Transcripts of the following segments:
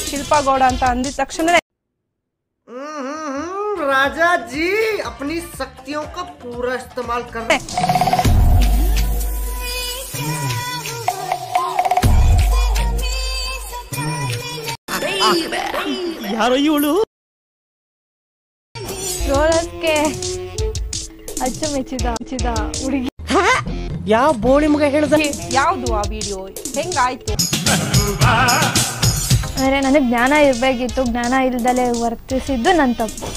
ಶಿಲ್ಪಾ ಗೌಡ ಅಂತ ಅಂದಿದ ತಕ್ಷಣ राजा जी अपनी शक्तियों का पूरा इस्तेमाल कर ರೋಲರ್ಸ್ಗೆ ಅಚ್ಚುಮೆಚ್ಚಿದ ಮೆಚ್ಚಿದ ಹುಡುಗಿ ಯಾವ ಬೋಳಿ ಮಗ ಹೇಳ್ದ ಯಾವ್ದು ಆ ವಿಡಿಯೋ ಹೆಂಗಾಯ್ತು ಅಂದರೆ ನನಗೆ ಜ್ಞಾನ ಇರಬೇಕಿತ್ತು ಜ್ಞಾನ ಇಲ್ದಲೆ ವರ್ತಿಸಿದ್ದು ನನ್ನ ತಪ್ಪು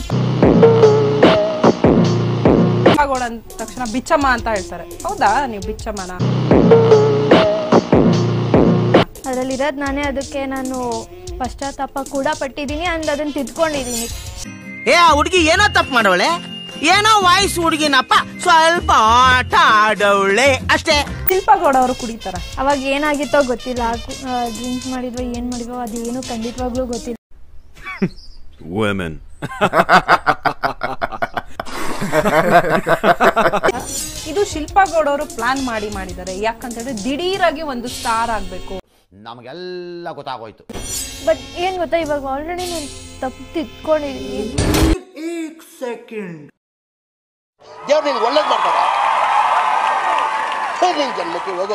ಶಿಲ್ಪಾ ಗೌಡ ಅಂದ ತಕ್ಷಣ ಬಿಚ್ಚಮ್ಮ ಅಂತ ಹೇಳ್ತಾರೆ ಹೌದಾ ನೀವು ಬಿಚ್ಚಮ್ಮನ ಅದರಲ್ಲಿರೋದು ನಾನೇ ಅದಕ್ಕೆ ನಾನು ಪಶ್ಚಾತ್ತಾಪ ಕೂಡ ಪಟ್ಟಿದ್ದೀನಿ ಅಂಡ್ ಅದನ್ನು ತಿದ್ಕೊಂಡಿದ್ದೀನಿ ಏ ಆ ಹುಡುಗಿ ಏನೋ ತಪ್ಪು ಮಾಡವಳೆ ಏನೋ ವಾಯ್ಸ್ ಹುಡುಗಿನಪ್ಪ ಸ್ವಲ್ಪ ಆಟ ಆಡವಳೆ ಅಷ್ಟೇ ಶಿಲ್ಪಾ ಗೌಡ ಅವರು ಕುಡಿತಾರ ಅವಾಗ ಏನಾಗಿತ್ತೋ ಗೊತ್ತಿಲ್ಲ ಡ್ರಿಂಕ್ ಮಾಡಿದ್ವೋ ಏನು ಮಾಡಿದ್ವೋ ಅದೇನು ಖಂಡಿತವಾಗ್ಲೂ ಗೊತ್ತಿಲ್ಲ Women. ಇದು ಶಿಲ್ಪಾ ಗೌಡ ಅವರು ಪ್ಲಾನ್ ಮಾಡಿ ಮಾಡಿದ್ದಾರೆ ಯಾಕಂತಂದ್ರೆ ದಿಢೀರಾಗಿ ಒಂದು ಸ್ಟಾರ್ ಆಗ್ಬೇಕು ನಮಗೆಲ್ಲ ಗೊತ್ತಾಗೋಯ್ತು ಬಟ್ ಏನು ಗೊತ್ತಾ ಇವಾಗ ಆಲ್ರೆಡಿ ನಾನು ತಪ್ಪು ತಿದ್ಕೊಂಡಿದ್ದೀನಿ एक सेकंड ದೇವ್ರು ನಿನ್ಗೆ ಒಳ್ಳೇದು ಮಾಡ್ತಾರ ಹೋಗು ನಿನ್ ಜನ್ಮಕ್ಕೆ ಹೋಗೋ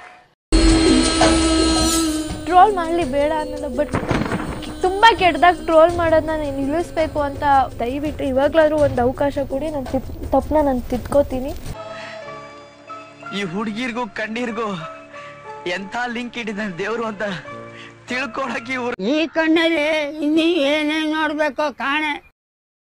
ಟ್ರೋಲ್ ಮಾಡಲಿ ಬೇಡ ಅನ್ನೋದು ಬಟ್ ತುಂಬ ಕೆಟ್ಟದಾಗ ಟ್ರೋಲ್ ಮಾಡೋದನ್ನ ನಾನು ನಿಲ್ಲಿಸ್ಬೇಕು ಅಂತ ದಯವಿಟ್ಟು ಇವಾಗಲಾದ್ರೂ ಒಂದು ಅವಕಾಶ ಕೊಡಿ ನಾನು ತಿದ್ ತಪ್ಪನ್ನ ನಾನು ತಿದ್ಕೋತೀನಿ ಈ ಹುಡುಗಿರ್ಗೂ ಕಣ್ಣೀರ್ಗೂ ಎಂಥ ಲಿಂಕ್ ಇಟ್ಟಿದ್ದಾನೆ ದೇವ್ರು ಅಂತ ತಿಳ್ಕೊಳಕ್ಕೆ ಇವ್ರು ಈ ಕಣ್ಣಲ್ಲಿ ಇನ್ನೀ ಏನೇನ್ ನೋಡ್ಬೇಕೋ ಕಾಣೆ